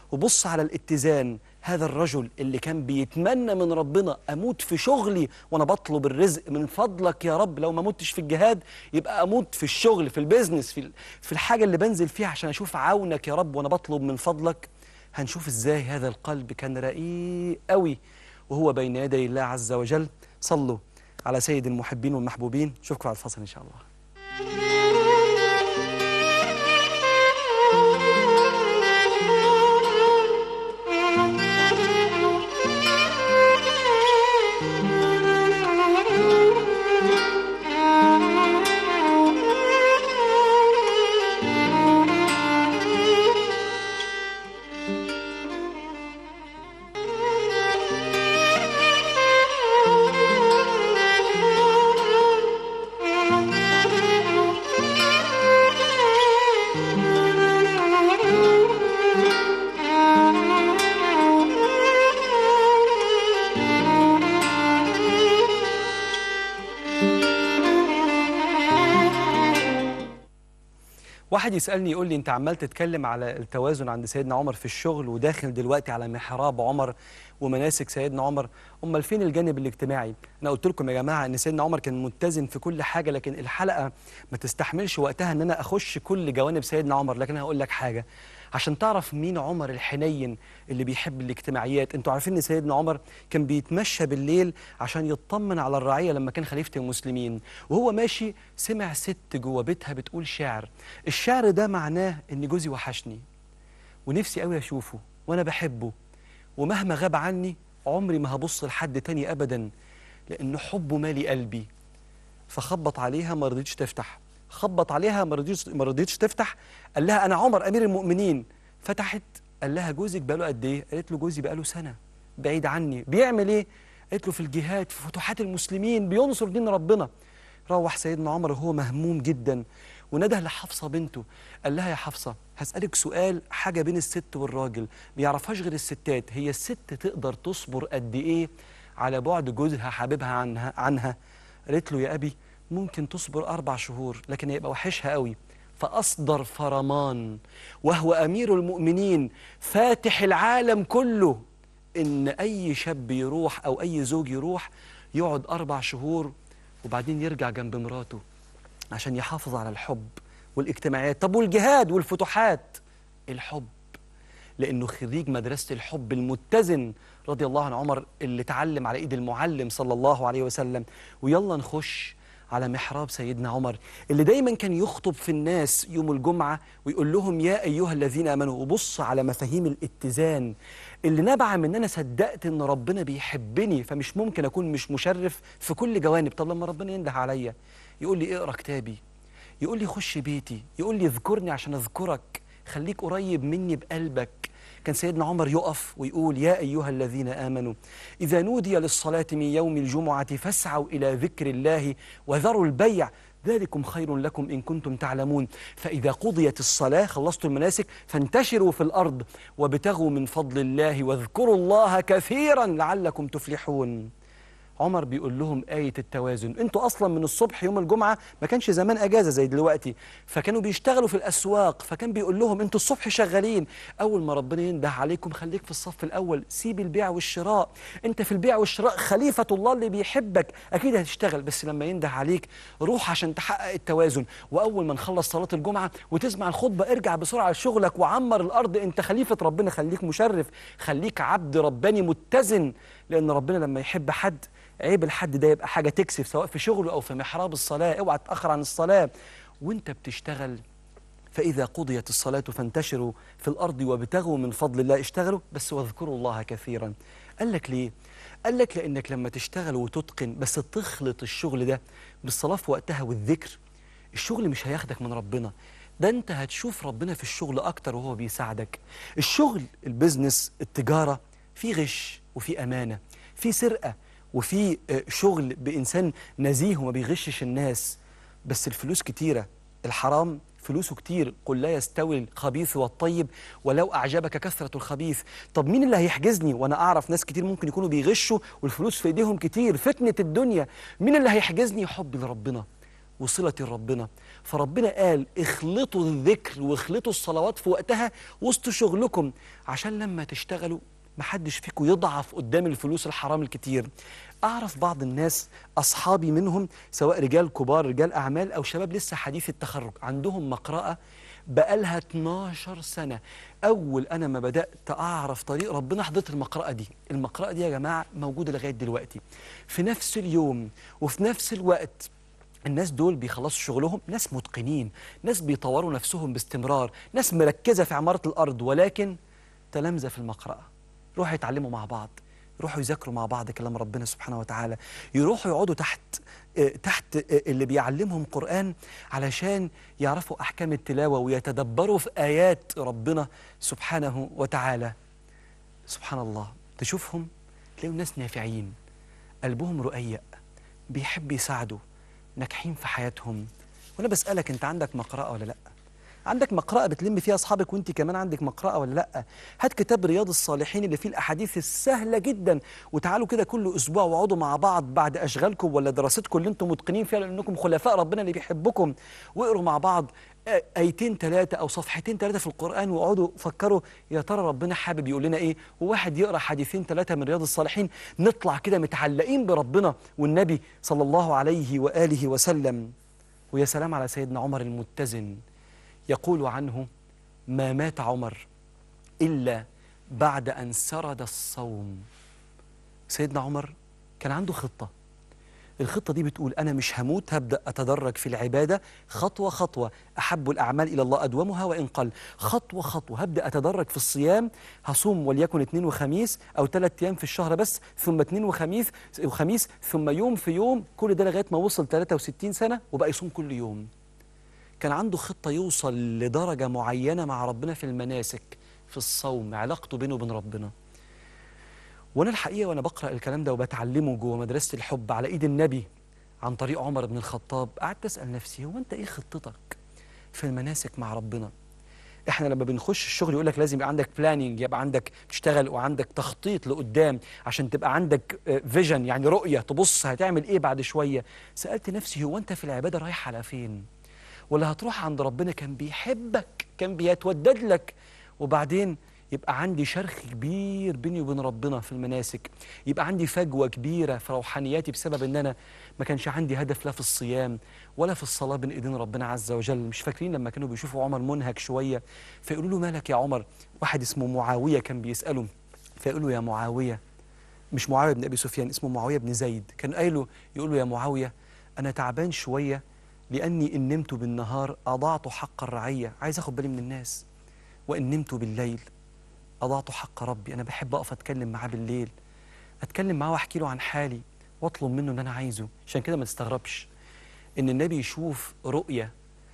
Speaker 2: وبص على الاتزان هذا الرجل اللي كان بيتمنى من ربنا اموت في شغلي وانا بطلب الرزق من فضلك يا رب لو ما متش في الجهاد يبقى اموت في الشغل في البيزنس في ال- في الحاجه اللي بنزل فيها عشان اشوف عونك يا رب وانا بطلب من فضلك هنشوف ازاي هذا القلب كان رقيق قوي وهو بين يدي الله عز وجل صلوا على سيد المحبين والمحبوبين اشوفكم على الفصل ان شاء الله واحد يسألني يقول لي أنت عمال تتكلم على التوازن عند سيدنا عمر في الشغل وداخل دلوقتي على محراب عمر ومناسك سيدنا عمر أمال فين الجانب الاجتماعي؟ أنا قلت لكم يا جماعة إن سيدنا عمر كان متزن في كل حاجة لكن الحلقة ما تستحملش وقتها إن أنا أخش كل جوانب سيدنا عمر لكن أنا هقول لك حاجة عشان تعرف مين عمر الحنين اللي بيحب الاجتماعيات انتوا عارفين ان سيدنا عمر كان بيتمشى بالليل عشان يطمن على الرعيه لما كان خليفه المسلمين وهو ماشي سمع ست جوه بيتها بتقول شعر الشعر ده معناه ان جوزي وحشني ونفسي قوي اشوفه وانا بحبه ومهما غاب عني عمري ما هبص لحد تاني ابدا لان حبه مالي قلبي فخبط عليها ما رضيتش تفتح خبط عليها ما رضيتش ما رضيتش تفتح قال لها انا عمر امير المؤمنين فتحت قال لها جوزك بقاله قد ايه قالت له جوزي بقاله سنه بعيد عني بيعمل ايه قالت له في الجهاد في فتوحات المسلمين بينصر دين ربنا روح سيدنا عمر وهو مهموم جدا ونده لحفصه بنته قال لها يا حفصه هسالك سؤال حاجه بين الست والراجل بيعرفهاش غير الستات هي الست تقدر تصبر قد ايه على بعد جوزها حبيبها عنها عنها قالت له يا ابي ممكن تصبر اربع شهور لكن هيبقى وحشها قوي فاصدر فرمان وهو امير المؤمنين فاتح العالم كله ان اي شاب يروح او اي زوج يروح يقعد اربع شهور وبعدين يرجع جنب مراته عشان يحافظ على الحب والاجتماعيات طب والجهاد والفتوحات الحب لانه خريج مدرسه الحب المتزن رضي الله عن عمر اللي اتعلم على ايد المعلم صلى الله عليه وسلم ويلا نخش على محراب سيدنا عمر اللي دايما كان يخطب في الناس يوم الجمعه ويقول لهم يا ايها الذين امنوا وبص على مفاهيم الاتزان اللي نبع من ان انا صدقت ان ربنا بيحبني فمش ممكن اكون مش مشرف في كل جوانب طب لما ربنا ينده عليا يقول لي اقرا كتابي يقول لي خش بيتي يقول لي اذكرني عشان اذكرك خليك قريب مني بقلبك كان سيدنا عمر يقف ويقول يا أيها الذين آمنوا إذا نودي للصلاة من يوم الجمعة فاسعوا إلى ذكر الله وذروا البيع ذلكم خير لكم إن كنتم تعلمون فإذا قضيت الصلاة خلصتوا المناسك فانتشروا في الأرض وابتغوا من فضل الله واذكروا الله كثيرا لعلكم تفلحون عمر بيقول لهم آية التوازن انتوا أصلا من الصبح يوم الجمعة ما كانش زمان أجازة زي دلوقتي فكانوا بيشتغلوا في الأسواق فكان بيقول لهم انتوا الصبح شغالين أول ما ربنا ينده عليكم خليك في الصف الأول سيب البيع والشراء انت في البيع والشراء خليفة الله اللي بيحبك أكيد هتشتغل بس لما ينده عليك روح عشان تحقق التوازن وأول ما نخلص صلاة الجمعة وتسمع الخطبة ارجع بسرعة لشغلك وعمر الأرض انت خليفة ربنا خليك مشرف خليك عبد رباني متزن لأن ربنا لما يحب حد عيب الحد ده يبقى حاجه تكسف سواء في شغله او في محراب الصلاه اوعى تاخر عن الصلاه وانت بتشتغل فاذا قضيت الصلاه فانتشروا في الارض وابتغوا من فضل الله اشتغلوا بس واذكروا الله كثيرا قال لك ليه قال لك لانك لما تشتغل وتتقن بس تخلط الشغل ده بالصلاه في وقتها والذكر الشغل مش هياخدك من ربنا ده انت هتشوف ربنا في الشغل اكتر وهو بيساعدك الشغل البزنس التجاره في غش وفي امانه في سرقه وفي آه، شغل بإنسان نزيه وما بيغشش الناس بس الفلوس كتيرة الحرام فلوسه كتير قل لا يستوي الخبيث والطيب ولو أعجبك كثرة الخبيث طب مين اللي هيحجزني وأنا أعرف ناس كتير ممكن يكونوا بيغشوا والفلوس في إيديهم كتير فتنة الدنيا مين اللي هيحجزني حبي لربنا وصلة ربنا فربنا قال اخلطوا الذكر واخلطوا الصلوات في وقتها وسط شغلكم عشان لما تشتغلوا محدش فيكم يضعف قدام الفلوس الحرام الكتير أعرف بعض الناس أصحابي منهم سواء رجال كبار رجال أعمال أو شباب لسه حديث التخرج عندهم مقرأة بقالها 12 سنة أول أنا ما بدأت أعرف طريق ربنا حضرت المقرأة دي المقرأة دي يا جماعة موجودة لغاية دلوقتي في نفس اليوم وفي نفس الوقت الناس دول بيخلصوا شغلهم ناس متقنين ناس بيطوروا نفسهم باستمرار ناس مركزة في عمارة الأرض ولكن تلامذة في المقرأة يروحوا يتعلموا مع بعض يروحوا يذاكروا مع بعض كلام ربنا سبحانه وتعالى يروحوا يقعدوا تحت آه، تحت آه، اللي بيعلمهم قرآن علشان يعرفوا أحكام التلاوة ويتدبروا في آيات ربنا سبحانه وتعالى سبحان الله تشوفهم تلاقيهم ناس نافعين قلبهم رقيق بيحب يساعدوا ناجحين في حياتهم وانا بسالك انت عندك مقرأة ولا لا عندك مقرأة بتلم فيها أصحابك وأنت كمان عندك مقرأة ولا لأ هات كتاب رياض الصالحين اللي فيه الأحاديث السهلة جدا وتعالوا كده كل أسبوع واقعدوا مع بعض بعد أشغالكم ولا دراستكم اللي أنتم متقنين فيها لأنكم خلفاء ربنا اللي بيحبكم واقروا مع بعض آه، آيتين ثلاثة أو صفحتين ثلاثة في القرآن واقعدوا فكروا يا ترى ربنا حابب يقول لنا إيه وواحد يقرأ حديثين ثلاثة من رياض الصالحين نطلع كده متعلقين بربنا والنبي صلى الله عليه وآله وسلم ويا سلام على سيدنا عمر المتزن يقول عنه ما مات عمر إلا بعد أن سرد الصوم سيدنا عمر كان عنده خطة الخطة دي بتقول أنا مش هموت هبدأ أتدرج في العبادة خطوة خطوة أحب الأعمال إلى الله أدومها وإن قل خطوة خطوة هبدأ أتدرج في الصيام هصوم وليكن اثنين وخميس أو ثلاث أيام في الشهر بس ثم اثنين وخميس وخميس ثم يوم في يوم كل ده لغاية ما وصل 63 سنة وبقى يصوم كل يوم كان عنده خطة يوصل لدرجة معينة مع ربنا في المناسك في الصوم علاقته بينه وبين ربنا وانا الحقيقه وانا بقرا الكلام ده وبتعلمه جوه مدرسه الحب على ايد النبي عن طريق عمر بن الخطاب قعدت اسال نفسي هو انت ايه خطتك في المناسك مع ربنا احنا لما بنخش الشغل يقول لك لازم يبقى عندك بلاننج يبقى عندك تشتغل وعندك تخطيط لقدام عشان تبقى عندك فيجن يعني رؤيه تبص هتعمل ايه بعد شويه سالت نفسي هو انت في العباده رايح على فين ولا هتروح عند ربنا كان بيحبك كان بيتودد لك وبعدين يبقى عندي شرخ كبير بيني وبين ربنا في المناسك يبقى عندي فجوة كبيرة في روحانياتي بسبب ان انا ما كانش عندي هدف لا في الصيام ولا في الصلاة بين ايدين ربنا عز وجل مش فاكرين لما كانوا بيشوفوا عمر منهك شوية فيقولوا له مالك يا عمر واحد اسمه معاوية كان بيسأله فيقول له يا معاوية مش معاوية بن أبي سفيان اسمه معاوية بن زيد كان قايله يقول له يا معاوية أنا تعبان شوية لأني إن نمت بالنهار أضعت حق الرعية عايز أخد بالي من الناس وإن نمت بالليل أضعت حق ربي أنا بحب أقف أتكلم معاه بالليل أتكلم معاه وأحكي له عن حالي وأطلب منه اللي أنا عايزه عشان كده ما تستغربش إن النبي يشوف رؤية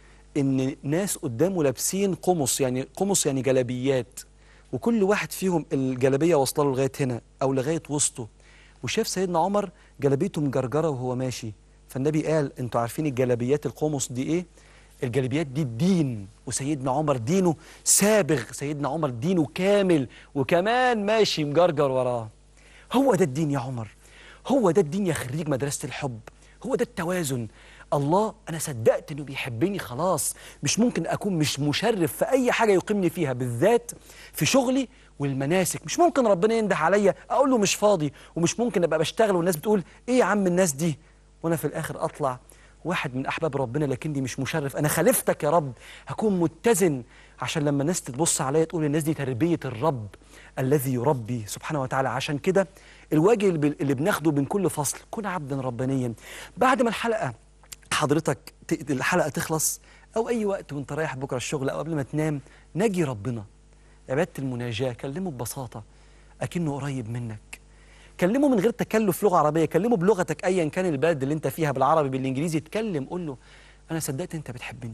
Speaker 2: إن ناس قدامه لابسين قمص يعني قمص يعني جلابيات وكل واحد فيهم الجلابية واصله له لغاية هنا أو لغاية وسطه وشاف سيدنا عمر جلابيته مجرجرة وهو ماشي فالنبي قال انتوا عارفين الجلابيات القمص دي ايه الجلابيات دي الدين وسيدنا عمر دينه سابغ سيدنا عمر دينه كامل وكمان ماشي مجرجر وراه هو ده الدين يا عمر هو ده الدين يا خريج مدرسة الحب هو ده التوازن الله أنا صدقت إنه بيحبني خلاص مش ممكن أكون مش مشرف في أي حاجة يقيمني فيها بالذات في شغلي والمناسك مش ممكن ربنا ينده عليا أقول له مش فاضي ومش ممكن أبقى بشتغل والناس بتقول إيه يا عم الناس دي وأنا في الآخر أطلع واحد من أحباب ربنا لكني مش مشرف أنا خالفتك يا رب هكون متزن عشان لما الناس تبص عليا تقول الناس دي تربية الرب الذي يربي سبحانه وتعالى عشان كده الواجب اللي اللي بناخده من كل فصل كن عبدا ربانيا بعد ما الحلقة حضرتك ت- الحلقة تخلص أو أي وقت وأنت رايح بكرة الشغل أو قبل ما تنام ناجي ربنا عبادة المناجاة كلمه ببساطة أكنه قريب منك كلمه من غير تكلف لغة عربية كلمه بلغتك أيا كان البلد اللي أنت فيها بالعربي بالإنجليزي اتكلم قول له أنا صدقت أنت بتحبني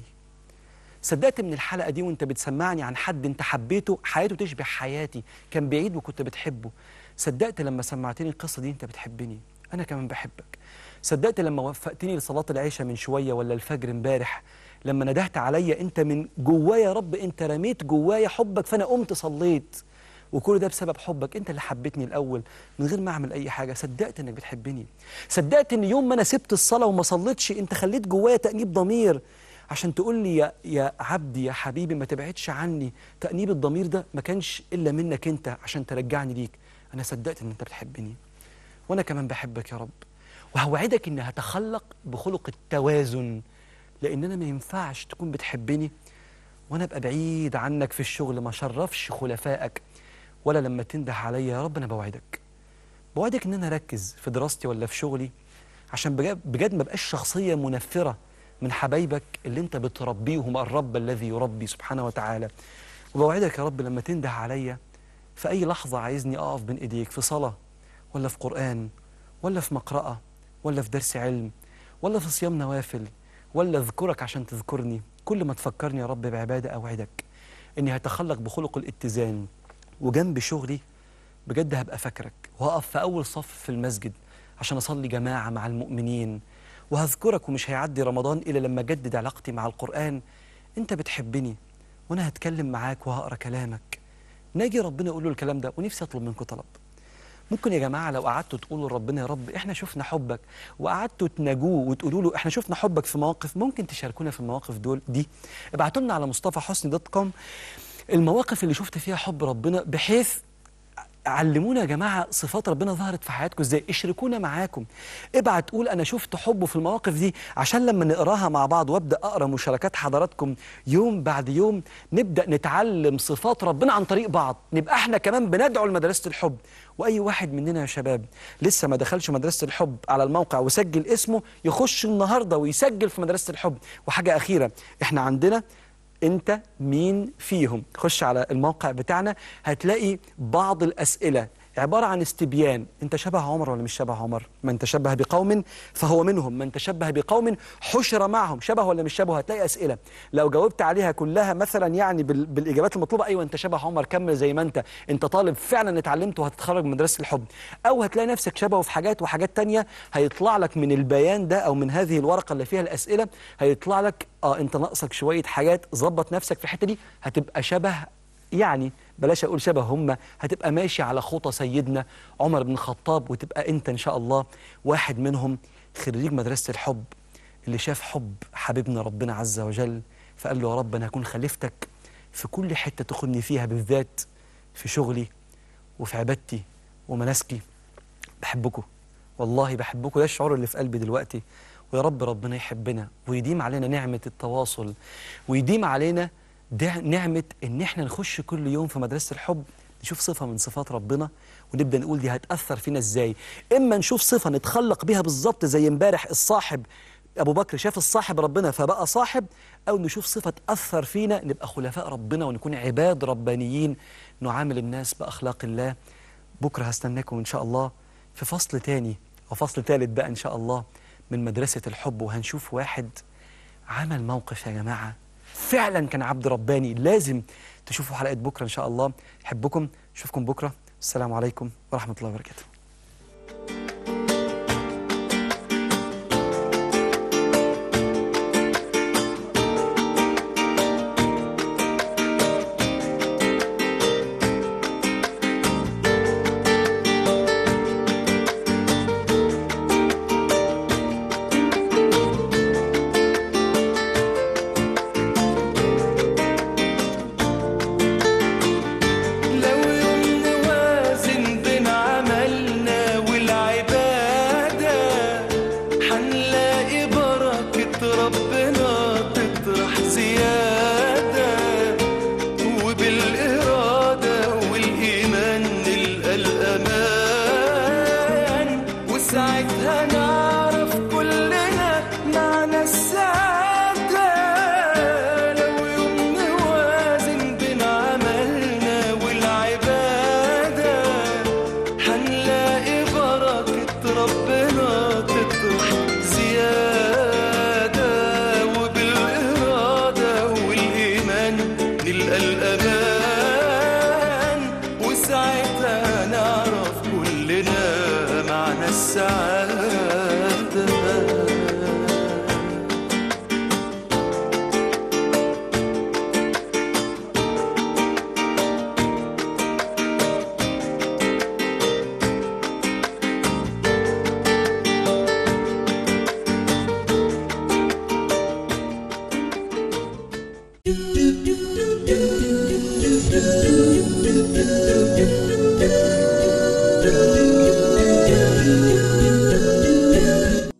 Speaker 2: صدقت من الحلقة دي وانت بتسمعني عن حد انت حبيته حياته تشبه حياتي كان بعيد وكنت بتحبه صدقت لما سمعتني القصة دي انت بتحبني انا كمان بحبك صدقت لما وفقتني لصلاة العشاء من شوية ولا الفجر امبارح لما ندهت عليا انت من جوايا يا رب انت رميت جوايا حبك فانا قمت صليت وكل ده بسبب حبك انت اللي حبيتني الاول من غير ما اعمل اي حاجه صدقت انك بتحبني صدقت ان يوم ما انا سبت الصلاه وما صليتش انت خليت جوايا تانيب ضمير عشان تقول لي يا يا عبدي يا حبيبي ما تبعدش عني تانيب الضمير ده ما كانش الا منك انت عشان ترجعني ليك انا صدقت ان انت بتحبني وانا كمان بحبك يا رب وهوعدك اني هتخلق بخلق التوازن لان انا ما ينفعش تكون بتحبني وانا ابقى بعيد عنك في الشغل ما شرفش خلفائك ولا لما تنده عليا يا رب انا بوعدك بوعدك ان انا اركز في دراستي ولا في شغلي عشان بجد, بجد ما بقاش شخصيه منفره من حبايبك اللي انت بتربيهم الرب الذي يربي سبحانه وتعالى وبوعدك يا رب لما تنده عليا في اي لحظه عايزني اقف بين ايديك في صلاه ولا في قران ولا في مقرأة ولا في درس علم ولا في صيام نوافل ولا اذكرك عشان تذكرني كل ما تفكرني يا رب بعبادة أوعدك إني هتخلق بخلق الاتزان وجنب شغلي بجد هبقى فاكرك وهقف في أول صف في المسجد عشان أصلي جماعة مع المؤمنين وهذكرك ومش هيعدي رمضان إلا لما أجدد علاقتي مع القرآن أنت بتحبني وأنا هتكلم معاك وهقرأ كلامك ناجي ربنا يقول له الكلام ده ونفسي أطلب منكم طلب ممكن يا جماعة لو قعدتوا تقولوا لربنا يا رب احنا شفنا حبك وقعدتوا تناجوه وتقولوا له احنا شفنا حبك في مواقف ممكن تشاركونا في المواقف دول دي ابعتوا لنا على مصطفى حسني دوت كوم المواقف اللي شفت فيها حب ربنا بحيث علمونا يا جماعة صفات ربنا ظهرت في حياتكم ازاي اشركونا معاكم ابعت قول انا شفت حبه في المواقف دي عشان لما نقراها مع بعض وابدا اقرا مشاركات حضراتكم يوم بعد يوم نبدا نتعلم صفات ربنا عن طريق بعض نبقى احنا كمان بندعو لمدرسه الحب واي واحد مننا يا شباب لسه ما دخلش مدرسه الحب على الموقع وسجل اسمه يخش النهارده ويسجل في مدرسه الحب وحاجه اخيره احنا عندنا انت مين فيهم خش على الموقع بتاعنا هتلاقي بعض الاسئله عباره عن استبيان انت شبه عمر ولا مش شبه عمر من تشبه بقوم فهو منهم من تشبه بقوم حشر معهم شبه ولا مش شبه هتلاقي اسئله لو جاوبت عليها كلها مثلا يعني بال... بالاجابات المطلوبه ايوه انت شبه عمر كمل زي ما انت انت طالب فعلا اتعلمت وهتتخرج من مدرسه الحب او هتلاقي نفسك شبهه في حاجات وحاجات تانية هيطلع لك من البيان ده او من هذه الورقه اللي فيها الاسئله هيطلع لك اه انت ناقصك شويه حاجات ظبط نفسك في الحته دي هتبقى شبه يعني بلاش اقول شبه هم هتبقى ماشي على خطى سيدنا عمر بن الخطاب وتبقى انت ان شاء الله واحد منهم خريج مدرسه الحب اللي شاف حب حبيبنا ربنا عز وجل فقال له يا رب انا هكون خليفتك في كل حته تاخدني فيها بالذات في شغلي وفي عبادتي ومناسكي بحبكم والله بحبكم ده الشعور اللي في قلبي دلوقتي ويا رب ربنا يحبنا ويديم علينا نعمه التواصل ويديم علينا ده نعمة إن إحنا نخش كل يوم في مدرسة الحب نشوف صفة من صفات ربنا ونبدأ نقول دي هتأثر فينا إزاي إما نشوف صفة نتخلق بيها بالظبط زي امبارح الصاحب أبو بكر شاف الصاحب ربنا فبقى صاحب أو نشوف صفة تأثر فينا نبقى خلفاء ربنا ونكون عباد ربانيين نعامل الناس بأخلاق الله بكرة هستناكم إن شاء الله في فصل تاني أو فصل تالت بقى إن شاء الله من مدرسة الحب وهنشوف واحد عمل موقف يا جماعة فعلا كان عبد رباني لازم تشوفوا حلقة بكرة إن شاء الله أحبكم أشوفكم بكرة السلام عليكم ورحمة الله وبركاته
Speaker 1: لو يوم نوازن بين عملنا والعبادة حنلاقي بركة ربنا تطرح زيادة وبالإرادة والإيمان نلقى الأمان وساعتها نعرف كلنا معنى السعادة لو يوم نوازن بين عملنا والعبادة حنلاقي بركة ربنا تطرح زيادة وبالإرادة والإيمان نلقى الأمان وساعتها نعرف كلنا معنى السعادة